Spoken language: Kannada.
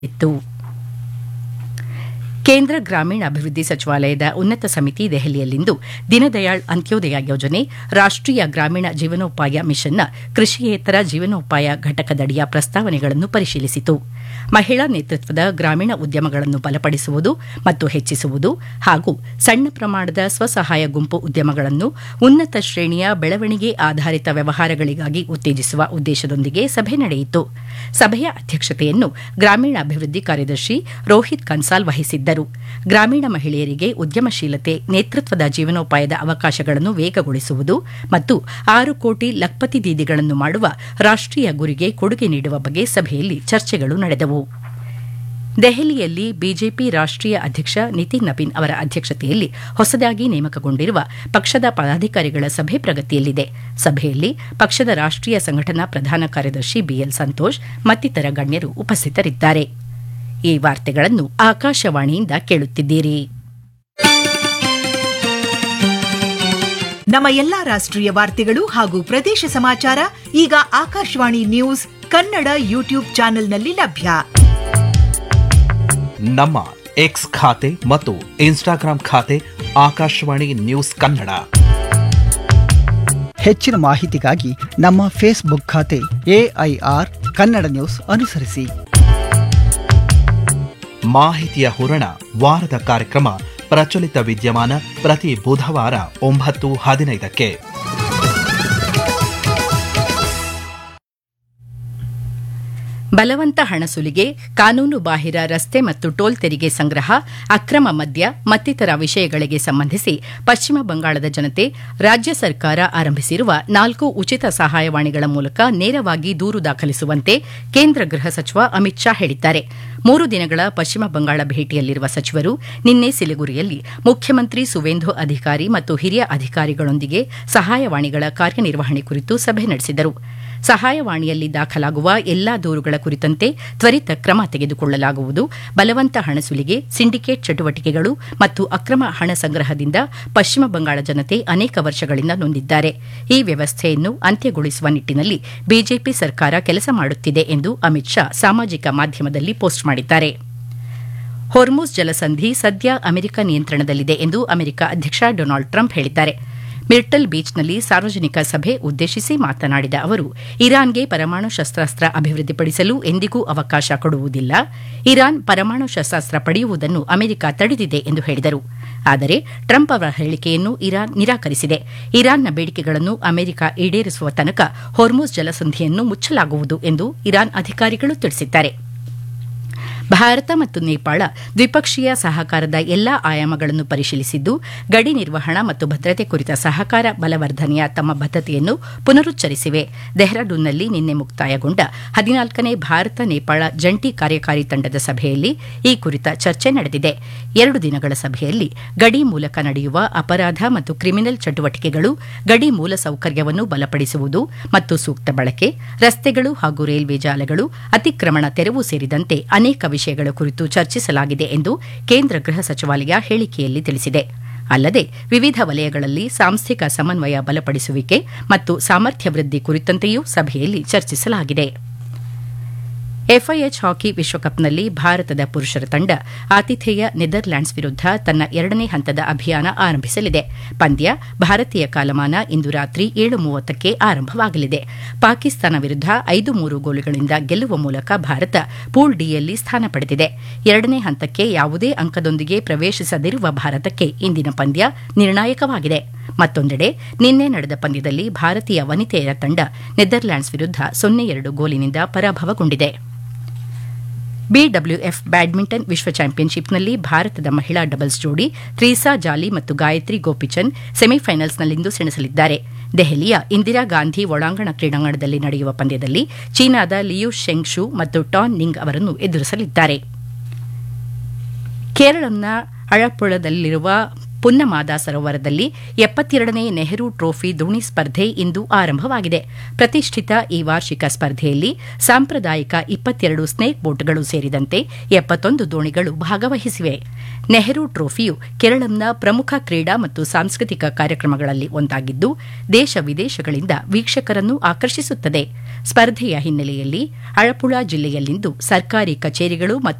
ಇತ್ತು ಕೇಂದ್ರ ಗ್ರಾಮೀಣಾಭಿವೃದ್ಧಿ ಸಚಿವಾಲಯದ ಉನ್ನತ ಸಮಿತಿ ದೆಹಲಿಯಲ್ಲಿಂದು ದೀನದಯಾಳ್ ಅಂತ್ಯೋದಯ ಯೋಜನೆ ರಾಷ್ಟೀಯ ಗ್ರಾಮೀಣ ಜೀವನೋಪಾಯ ಮಿಷನ್ನ ಕೃಷಿಯೇತರ ಜೀವನೋಪಾಯ ಘಟಕದಡಿಯ ಪ್ರಸ್ತಾವನೆಗಳನ್ನು ಪರಿಶೀಲಿಸಿತು ಮಹಿಳಾ ನೇತೃತ್ವದ ಗ್ರಾಮೀಣ ಉದ್ಯಮಗಳನ್ನು ಬಲಪಡಿಸುವುದು ಮತ್ತು ಹೆಚ್ಚಿಸುವುದು ಹಾಗೂ ಸಣ್ಣ ಪ್ರಮಾಣದ ಸ್ವಸಹಾಯ ಗುಂಪು ಉದ್ಯಮಗಳನ್ನು ಉನ್ನತ ಶ್ರೇಣಿಯ ಬೆಳವಣಿಗೆ ಆಧಾರಿತ ವ್ಯವಹಾರಗಳಿಗಾಗಿ ಉತ್ತೇಜಿಸುವ ಉದ್ದೇಶದೊಂದಿಗೆ ಸಭೆ ನಡೆಯಿತು ಸಭೆಯ ಅಧ್ಯಕ್ಷತೆಯನ್ನು ಗ್ರಾಮೀಣಾಭಿವೃದ್ಧಿ ಕಾರ್ಯದರ್ಶಿ ರೋಹಿತ್ ಕನ್ಸಾಲ್ ವಹಿಸಿದ್ದರು ಗ್ರಾಮೀಣ ಮಹಿಳೆಯರಿಗೆ ಉದ್ಯಮಶೀಲತೆ ನೇತೃತ್ವದ ಜೀವನೋಪಾಯದ ಅವಕಾಶಗಳನ್ನು ವೇಗಗೊಳಿಸುವುದು ಮತ್ತು ಆರು ಕೋಟಿ ಲಖ್ಪತಿ ದೀದಿಗಳನ್ನು ಮಾಡುವ ರಾಷ್ಟೀಯ ಗುರಿಗೆ ಕೊಡುಗೆ ನೀಡುವ ಬಗ್ಗೆ ಸಭೆಯಲ್ಲಿ ಚರ್ಚೆಗಳು ನಡೆದವು ದೆಹಲಿಯಲ್ಲಿ ಬಿಜೆಪಿ ರಾಷ್ಟೀಯ ಅಧ್ಯಕ್ಷ ನಿತಿನ್ ನವೀನ್ ಅವರ ಅಧ್ಯಕ್ಷತೆಯಲ್ಲಿ ಹೊಸದಾಗಿ ನೇಮಕಗೊಂಡಿರುವ ಪಕ್ಷದ ಪದಾಧಿಕಾರಿಗಳ ಸಭೆ ಪ್ರಗತಿಯಲ್ಲಿದೆ ಸಭೆಯಲ್ಲಿ ಪಕ್ಷದ ರಾಷ್ಟೀಯ ಸಂಘಟನಾ ಪ್ರಧಾನ ಕಾರ್ಯದರ್ಶಿ ಬಿಎಲ್ ಸಂತೋಷ್ ಮತ್ತಿತರ ಗಣ್ಯರು ಉಪಸ್ಥಿತರಿದ್ದಾರೆ ಈ ವಾರ್ತೆಗಳನ್ನು ಆಕಾಶವಾಣಿಯಿಂದ ಕೇಳುತ್ತಿದ್ದೀರಿ ನಮ್ಮ ಎಲ್ಲಾ ರಾಷ್ಟ್ರೀಯ ವಾರ್ತೆಗಳು ಹಾಗೂ ಪ್ರದೇಶ ಸಮಾಚಾರ ಈಗ ಆಕಾಶವಾಣಿ ನ್ಯೂಸ್ ಕನ್ನಡ ಯೂಟ್ಯೂಬ್ ಚಾನೆಲ್ನಲ್ಲಿ ಲಭ್ಯ ನಮ್ಮ ಎಕ್ಸ್ ಖಾತೆ ಮತ್ತು ಇನ್ಸ್ಟಾಗ್ರಾಂ ಖಾತೆ ಆಕಾಶವಾಣಿ ನ್ಯೂಸ್ ಕನ್ನಡ ಹೆಚ್ಚಿನ ಮಾಹಿತಿಗಾಗಿ ನಮ್ಮ ಫೇಸ್ಬುಕ್ ಖಾತೆ ಎಐಆರ್ ಕನ್ನಡ ನ್ಯೂಸ್ ಅನುಸರಿಸಿ ಮಾಹಿತಿಯ ಹೂರಣ ವಾರದ ಕಾರ್ಯಕ್ರಮ ಪ್ರಚಲಿತ ವಿದ್ಯಮಾನ ಪ್ರತಿ ಬುಧವಾರ ಒಂಬತ್ತು ಹದಿನೈದಕ್ಕೆ ಬಲವಂತ ಹಣ ಸುಲಿಗೆ ಕಾನೂನು ಬಾಹಿರ ರಸ್ತೆ ಮತ್ತು ಟೋಲ್ ತೆರಿಗೆ ಸಂಗ್ರಹ ಅಕ್ರಮ ಮದ್ಯ ಮತ್ತಿತರ ವಿಷಯಗಳಿಗೆ ಸಂಬಂಧಿಸಿ ಪಶ್ಚಿಮ ಬಂಗಾಳದ ಜನತೆ ರಾಜ್ಯ ಸರ್ಕಾರ ಆರಂಭಿಸಿರುವ ನಾಲ್ಕು ಉಚಿತ ಸಹಾಯವಾಣಿಗಳ ಮೂಲಕ ನೇರವಾಗಿ ದೂರು ದಾಖಲಿಸುವಂತೆ ಕೇಂದ್ರ ಗೃಹ ಸಚಿವ ಅಮಿತ್ ಶಾ ಹೇಳಿದ್ದಾರೆ ಮೂರು ದಿನಗಳ ಪಶ್ಚಿಮ ಬಂಗಾಳ ಭೇಟಿಯಲ್ಲಿರುವ ಸಚಿವರು ನಿನ್ನೆ ಸಿಲಿಗುರಿಯಲ್ಲಿ ಮುಖ್ಯಮಂತ್ರಿ ಸುವೇಂದು ಅಧಿಕಾರಿ ಮತ್ತು ಹಿರಿಯ ಅಧಿಕಾರಿಗಳೊಂದಿಗೆ ಸಹಾಯವಾಣಿಗಳ ಕಾರ್ಯನಿರ್ವಹಣೆ ಕುರಿತು ಸಭೆ ನಡೆಸಿದರು ಸಹಾಯವಾಣಿಯಲ್ಲಿ ದಾಖಲಾಗುವ ಎಲ್ಲಾ ದೂರುಗಳ ಕುರಿತಂತೆ ತ್ವರಿತ ಕ್ರಮ ತೆಗೆದುಕೊಳ್ಳಲಾಗುವುದು ಬಲವಂತ ಹಣ ಸುಲಿಗೆ ಸಿಂಡಿಕೇಟ್ ಚಟುವಟಿಕೆಗಳು ಮತ್ತು ಅಕ್ರಮ ಹಣ ಸಂಗ್ರಹದಿಂದ ಪಶ್ಚಿಮ ಬಂಗಾಳ ಜನತೆ ಅನೇಕ ವರ್ಷಗಳಿಂದ ನೊಂದಿದ್ದಾರೆ ಈ ವ್ಯವಸ್ಥೆಯನ್ನು ಅಂತ್ಯಗೊಳಿಸುವ ನಿಟ್ಟಿನಲ್ಲಿ ಬಿಜೆಪಿ ಸರ್ಕಾರ ಕೆಲಸ ಮಾಡುತ್ತಿದೆ ಎಂದು ಅಮಿತ್ ಶಾ ಸಾಮಾಜಿಕ ಮಾಧ್ಯಮದಲ್ಲಿ ಪೋಸ್ಟ್ ಮಾಡಿದ್ದಾರೆ ಹೊರ್ಮುಸ್ ಜಲಸಂಧಿ ಸದ್ಯ ಅಮೆರಿಕ ನಿಯಂತ್ರಣದಲ್ಲಿದೆ ಎಂದು ಅಮೆರಿಕ ಅಧ್ಯಕ್ಷ ಡೊನಾಲ್ಡ್ ಟ್ರಂಪ್ ಹೇಳಿದ್ದಾರೆ ಮಿರ್ಟಲ್ ಬೀಚ್ನಲ್ಲಿ ಸಾರ್ವಜನಿಕ ಸಭೆ ಉದ್ದೇಶಿಸಿ ಮಾತನಾಡಿದ ಅವರು ಇರಾನ್ಗೆ ಪರಮಾಣು ಶಸ್ತ್ರಾಸ್ತ್ರ ಅಭಿವೃದ್ಧಿಪಡಿಸಲು ಎಂದಿಗೂ ಅವಕಾಶ ಕೊಡುವುದಿಲ್ಲ ಇರಾನ್ ಪರಮಾಣು ಶಸ್ತ್ರಾಸ್ತ್ರ ಪಡೆಯುವುದನ್ನು ಅಮೆರಿಕ ತಡೆದಿದೆ ಎಂದು ಹೇಳಿದರು ಆದರೆ ಟ್ರಂಪ್ ಅವರ ಹೇಳಿಕೆಯನ್ನು ಇರಾನ್ ನಿರಾಕರಿಸಿದೆ ಇರಾನ್ನ ಬೇಡಿಕೆಗಳನ್ನು ಅಮೆರಿಕ ಈಡೇರಿಸುವ ತನಕ ಹೊರ್ಮುಸ್ ಜಲಸಂಧಿಯನ್ನು ಮುಚ್ಚಲಾಗುವುದು ಎಂದು ಇರಾನ್ ಅಧಿಕಾರಿಗಳು ತಿಳಿಸಿದ್ದಾರೆ ಭಾರತ ಮತ್ತು ನೇಪಾಳ ದ್ವಿಪಕ್ಷೀಯ ಸಹಕಾರದ ಎಲ್ಲಾ ಆಯಾಮಗಳನ್ನು ಪರಿಶೀಲಿಸಿದ್ದು ಗಡಿ ನಿರ್ವಹಣಾ ಮತ್ತು ಭದ್ರತೆ ಕುರಿತ ಸಹಕಾರ ಬಲವರ್ಧನೆಯ ತಮ್ಮ ಬದ್ಧತೆಯನ್ನು ಪುನರುಚ್ಚರಿಸಿವೆ ಡೆಹ್ರಾಡೂನ್ನಲ್ಲಿ ನಿನ್ನೆ ಮುಕ್ತಾಯಗೊಂಡ ಹದಿನಾಲ್ಕನೇ ಭಾರತ ನೇಪಾಳ ಜಂಟಿ ಕಾರ್ಯಕಾರಿ ತಂಡದ ಸಭೆಯಲ್ಲಿ ಈ ಕುರಿತ ಚರ್ಚೆ ನಡೆದಿದೆ ಎರಡು ದಿನಗಳ ಸಭೆಯಲ್ಲಿ ಗಡಿ ಮೂಲಕ ನಡೆಯುವ ಅಪರಾಧ ಮತ್ತು ಕ್ರಿಮಿನಲ್ ಚಟುವಟಿಕೆಗಳು ಗಡಿ ಮೂಲಸೌಕರ್ಯವನ್ನು ಬಲಪಡಿಸುವುದು ಮತ್ತು ಸೂಕ್ತ ಬಳಕೆ ರಸ್ತೆಗಳು ಹಾಗೂ ರೈಲ್ವೆ ಜಾಲಗಳು ಅತಿಕ್ರಮಣ ತೆರವು ಸೇರಿದಂತೆ ಅನೇಕ ವಿಷಯಗಳ ಕುರಿತು ಚರ್ಚಿಸಲಾಗಿದೆ ಎಂದು ಕೇಂದ್ರ ಗೃಹ ಸಚಿವಾಲಯ ಹೇಳಿಕೆಯಲ್ಲಿ ತಿಳಿಸಿದೆ ಅಲ್ಲದೆ ವಿವಿಧ ವಲಯಗಳಲ್ಲಿ ಸಾಂಸ್ಥಿಕ ಸಮನ್ವಯ ಬಲಪಡಿಸುವಿಕೆ ಮತ್ತು ಸಾಮರ್ಥ್ಯ ವೃದ್ಧಿ ಕುರಿತಂತೆಯೂ ಸಭೆಯಲ್ಲಿ ಚರ್ಚಿಸಲಾಗಿದೆ ಎಫ್ಐಎಚ್ ಹಾಕಿ ವಿಶ್ವಕಪ್ನಲ್ಲಿ ಭಾರತದ ಪುರುಷರ ತಂಡ ಆತಿಥೇಯ ನೆದರ್ಲ್ಯಾಂಡ್ಸ್ ವಿರುದ್ಧ ತನ್ನ ಎರಡನೇ ಹಂತದ ಅಭಿಯಾನ ಆರಂಭಿಸಲಿದೆ ಪಂದ್ಯ ಭಾರತೀಯ ಕಾಲಮಾನ ಇಂದು ರಾತ್ರಿ ಏಳು ಮೂವತ್ತಕ್ಕೆ ಆರಂಭವಾಗಲಿದೆ ಪಾಕಿಸ್ತಾನ ವಿರುದ್ಧ ಐದು ಮೂರು ಗೋಲುಗಳಿಂದ ಗೆಲ್ಲುವ ಮೂಲಕ ಭಾರತ ಪೂಲ್ ಡಿಯಲ್ಲಿ ಸ್ಥಾನ ಪಡೆದಿದೆ ಎರಡನೇ ಹಂತಕ್ಕೆ ಯಾವುದೇ ಅಂಕದೊಂದಿಗೆ ಪ್ರವೇಶಿಸದಿರುವ ಭಾರತಕ್ಕೆ ಇಂದಿನ ಪಂದ್ಯ ನಿರ್ಣಾಯಕವಾಗಿದೆ ಮತ್ತೊಂದೆಡೆ ನಿನ್ನೆ ನಡೆದ ಪಂದ್ಯದಲ್ಲಿ ಭಾರತೀಯ ವನಿತೆಯರ ತಂಡ ನೆದರ್ಲ್ಯಾಂಡ್ಸ್ ವಿರುದ್ಧ ಸೊನ್ನೆ ಎರಡು ಗೋಲಿನಿಂದ ಪರಾಭವಗೊಂಡಿದೆ ಬಿಡಬ್ಲ್ಯೂಎಫ್ ಬ್ಯಾಡ್ಮಿಂಟನ್ ವಿಶ್ವ ಚಾಂಪಿಯನ್ಶಿಪ್ನಲ್ಲಿ ಭಾರತದ ಮಹಿಳಾ ಡಬಲ್ಸ್ ಜೋಡಿ ತ್ರೀಸಾ ಜಾಲಿ ಮತ್ತು ಗಾಯತ್ರಿ ಗೋಪಿಚಂದ್ ಸೆಮಿಫೈನಲ್ಸ್ನಲ್ಲಿಂದು ಸೆಣಸಲಿದ್ದಾರೆ ದೆಹಲಿಯ ಇಂದಿರಾ ಗಾಂಧಿ ಒಳಾಂಗಣ ಕ್ರೀಡಾಂಗಣದಲ್ಲಿ ನಡೆಯುವ ಪಂದ್ಯದಲ್ಲಿ ಚೀನಾದ ಲಿಯು ಶೆಂಗ್ ಶು ಮತ್ತು ಟಾನ್ ನಿಂಗ್ ಅವರನ್ನು ಎದುರಿಸಲಿದ್ದಾರೆ ಕೇರಳಂನ ಅಳಪ್ಪುಳದಲ್ಲಿರುವ ಪುನ್ನಮಾದ ಸರೋವರದಲ್ಲಿ ಎಪ್ಪತ್ತೆರಡನೇ ನೆಹರು ಟ್ರೋಫಿ ದೋಣಿ ಸ್ಪರ್ಧೆ ಇಂದು ಆರಂಭವಾಗಿದೆ ಪ್ರತಿಷ್ಠಿತ ಈ ವಾರ್ಷಿಕ ಸ್ಪರ್ಧೆಯಲ್ಲಿ ಸಾಂಪ್ರದಾಯಿಕ ಇಪ್ಪತ್ತೆರಡು ಸ್ನೇಕ್ ಬೋಟ್ಗಳು ಸೇರಿದಂತೆ ಎಪ್ಪತ್ತೊಂದು ದೋಣಿಗಳು ಭಾಗವಹಿಸಿವೆ ನೆಹರು ಟ್ರೋಫಿಯು ಕೇರಳಂನ ಪ್ರಮುಖ ಕ್ರೀಡಾ ಮತ್ತು ಸಾಂಸ್ಕೃತಿಕ ಕಾರ್ಯಕ್ರಮಗಳಲ್ಲಿ ಒಂದಾಗಿದ್ದು ದೇಶ ವಿದೇಶಗಳಿಂದ ವೀಕ್ಷಕರನ್ನು ಆಕರ್ಷಿಸುತ್ತದೆ ಸ್ಪರ್ಧೆಯ ಹಿನ್ನೆಲೆಯಲ್ಲಿ ಅಳಪುಳ ಜಿಲ್ಲೆಯಲ್ಲಿಂದು ಸರ್ಕಾರಿ ಕಚೇರಿಗಳು ಮತ್ತು